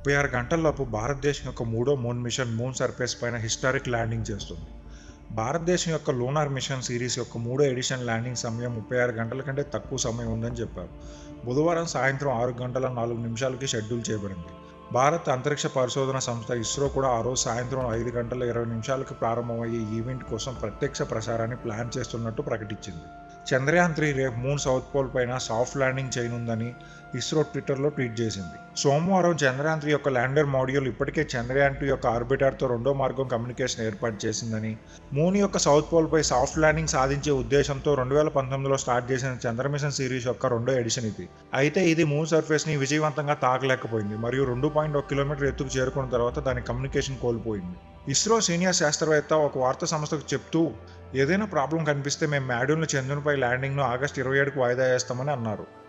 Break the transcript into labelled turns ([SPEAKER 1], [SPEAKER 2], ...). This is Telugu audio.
[SPEAKER 1] ముప్పై ఆరు గంటల్లోపు భారతదేశం యొక్క మూడో మూన్ మిషన్ మూన్ సర్ఫేస్ పైన హిస్టారిక్ ల్యాండింగ్ చేస్తుంది భారతదేశం యొక్క లూనార్ మిషన్ సిరీస్ యొక్క మూడో ఎడిషన్ ల్యాండింగ్ సమయం ముప్పై ఆరు గంటల కంటే తక్కువ సమయం ఉందని చెప్పారు బుధవారం సాయంత్రం ఆరు గంటల నాలుగు నిమిషాలకి షెడ్యూల్ చేయబడింది భారత్ అంతరిక్ష పరిశోధన సంస్థ ఇస్రో కూడా ఆ రోజు సాయంత్రం ఐదు గంటల ఇరవై నిమిషాలకు ప్రారంభమయ్యే ఈవెంట్ కోసం ప్రత్యక్ష ప్రసారాన్ని ప్లాన్ చేస్తున్నట్టు ప్రకటించింది చంద్రయాన్ త్రీ రేపు మూన్ సౌత్ పోల్ పైన సాఫ్ట్ ల్యాండింగ్ చేయనుందని ఇస్రో ట్విట్టర్లో ట్వీట్ చేసింది సోమవారం చంద్రయాన్ త్రీ యొక్క ల్యాండర్ మాడ్యూల్ ఇప్పటికే చంద్రయాన్ టూ యొక్క ఆర్బిటర్తో రెండో మార్గం కమ్యూనికేషన్ ఏర్పాటు చేసిందని మూన్ యొక్క సౌత్ పోల్ పై సాఫ్ట్ ల్యాండింగ్ సాధించే ఉద్దేశంతో రెండు వేల పంతొమ్మిదిలో స్టార్ట్ చేసిన చంద్రమిషన్ సిరీస్ యొక్క రెండో ఎడిషన్ ఇది అయితే ఇది మూన్ సర్ఫేస్ని విజయవంతంగా తాకలేకపోయింది మరియు రెండు పాయింట్ ఒక కిలోమీటర్ ఎత్తుకు చేరుకున్న తర్వాత దాని కమ్యూనికేషన్ కోల్పోయింది ఇస్రో సీనియర్ శాస్త్రవేత్త ఒక వార్తా సంస్థకు చెప్తూ ఏదైనా ప్రాబ్లం కనిపిస్తే మేము మాడ్యూల్ను చంద్రునిపై ల్యాండింగ్ను ఆగస్టు ఇరవై ఏడుకు వాయిదా వేస్తామని అన్నారు